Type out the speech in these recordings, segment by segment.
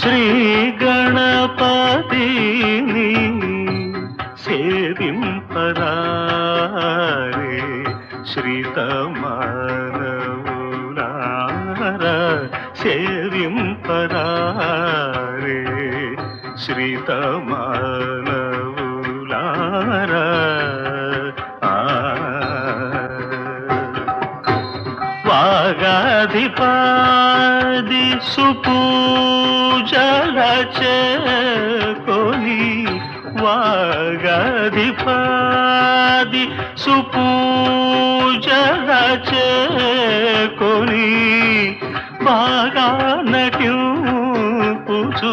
శ్రీ గణపతిని సేవింపరారే శ్రీతమానవులార సేవింపరారే శ్రీతమానవులార ఆ వాగాధిపాది సుపూజల చేకొని వాగాధిపాది సుపూజల చేకొని బాగా నటింపుచు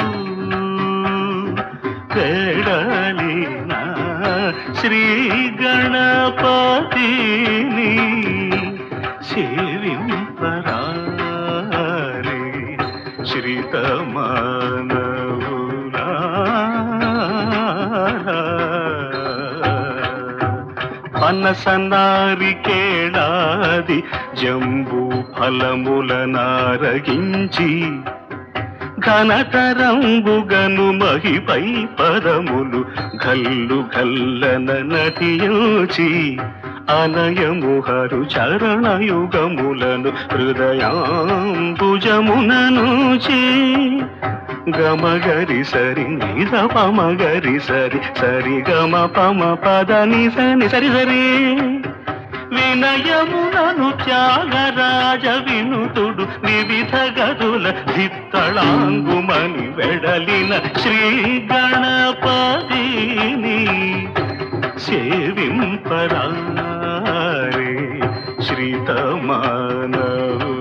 వేడలిన శ్రీ గణపతిని సేవింపరారే శ్రీతమానవులారా పనసనారి కేళాది జంబూ ఫలముల నారగించి ఘనతరంబుగను మహిపై పదములు గల్లు గల్లన నటియోచి అనయముహరు చరణయుగములను హృదయాంబుజముననుచి గమగరి సరి నిద పమగరి సరి సరి గమ పమ పద ని సని సరి సరి వినయమునను త్యాగరాజ వినుతుడు వివిధ గదుల దిత్తళాంగుమని వెడలిన శ్రీ గణపతిని సేవింపరారే శ్రీతమానవు